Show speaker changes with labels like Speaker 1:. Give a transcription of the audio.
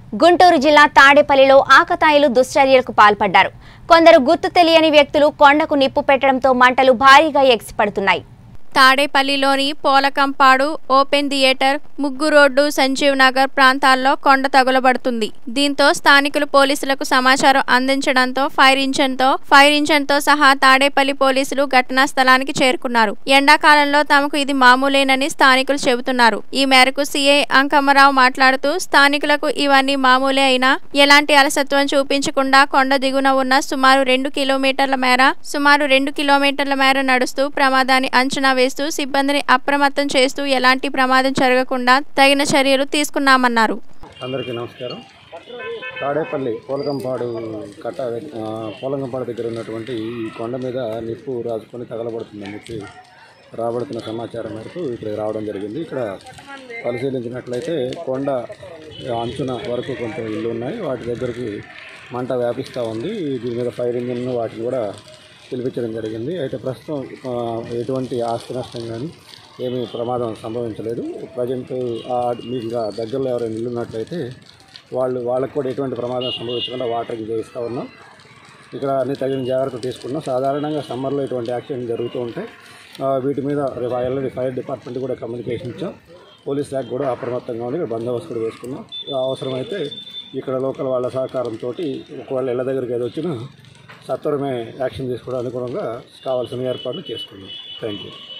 Speaker 1: గుంటూరు జిల్లా తాడేపల్లిలో ఆకతాయిలు దుశ్చర్యలకు పాల్పడ్డారు కొందరు గుర్తు తెలియని వ్యక్తులు కొండకు నిప్పు పెట్టడంతో మంటలు భారీగా ఎగిసిపడుతున్నాయి
Speaker 2: తాడేపల్లిలోని పోలకంపాడు ఓపెన్ థియేటర్ ముగ్గు రోడ్డు సంజీవ్ నగర్ ప్రాంతాల్లో కొండ తగులబడుతుంది దీంతో స్థానికులు పోలీసులకు సమాచారం అందించడంతో ఫైర్ ఇంజన్తో ఫైర్ ఇంజన్తో సహా తాడేపల్లి పోలీసులు ఘటనా స్థలానికి చేరుకున్నారు ఎండాకాలంలో తమకు ఇది మామూలేనని స్థానికులు చెబుతున్నారు ఈ మేరకు సీఐ అంకమ్మరావు మాట్లాడుతూ స్థానికులకు ఇవన్నీ మామూలే అయినా ఎలాంటి అలసత్వం చూపించకుండా కొండ దిగున ఉన్న సుమారు రెండు కిలోమీటర్ల మేర సుమారు రెండు కిలోమీటర్ల మేర నడుస్తూ ప్రమాదాన్ని అంచనా వేస్తూ సిబ్బందిని అప్రమత్తం చేస్తూ ఎలాంటి ప్రమాదం జరగకుండా తగిన చర్యలు తీసుకున్నామన్నారు
Speaker 3: అందరికీ నమస్కారం తాడేపల్లి పోలకంపాడు కట్ట ఆ, పోలకంపాడు దగ్గర ఉన్నటువంటి ఈ కొండ మీద నిప్పు రాసుకొని తగలబడుతుందని చెప్పి రాబడుతున్న సమాచారం మేరకు ఇక్కడ రావడం జరిగింది ఇక్కడ పరిశీలించినట్లయితే కొండ అంచున వరకు కొంత ఇల్లు ఉన్నాయి వాటి దగ్గరికి మంట వ్యాపిస్తూ ఉంది దీని మీద ఫైర్ ఇంజిన్ వాటిని కూడా పిలిపించడం జరిగింది అయితే ప్రస్తుతం ఆ, ఎటువంటి ఆస్తి నష్టం కానీ ఏమీ ప్రమాదం సంభవించలేదు ప్రజెంట్ మీకు ఇంకా దగ్గరలో ఎవరైనా ఇల్లు ఉన్నట్లయితే వాళ్ళు వాళ్ళకు కూడా ఎటువంటి ప్రమాదం సంభవించకుండా వాటర్కి చేయిస్తూ ఉన్నాం ఇక్కడ అన్ని తగిన జాగ్రత్తలు తీసుకున్నాం సాధారణంగా సమ్మర్లో ఇటువంటి యాక్సిడెంట్ జరుగుతూ ఉంటాయి ఆ, వీటి మీద రేపు ఆల్రెడీ ఫైర్ డిపార్ట్మెంట్ కూడా కమ్యూనికేషన్ ఇచ్చాం పోలీస్ శాఖ కూడా అప్రమత్తంగా ఉంది ఇక్కడ బందోబస్తు కూడా వేసుకున్నాం అవసరమైతే ఇక్కడ లోకల్ వాళ్ళ సహకారంతో ఒకవేళ ఇళ్ళ దగ్గరికి ఏదో వచ్చినా సత్వరమే యాక్షన్ తీసుకోవడానికి అనుగుణంగా కావాల్సిన ఏర్పాట్లు చేసుకున్నాం థ్యాంక్ యూ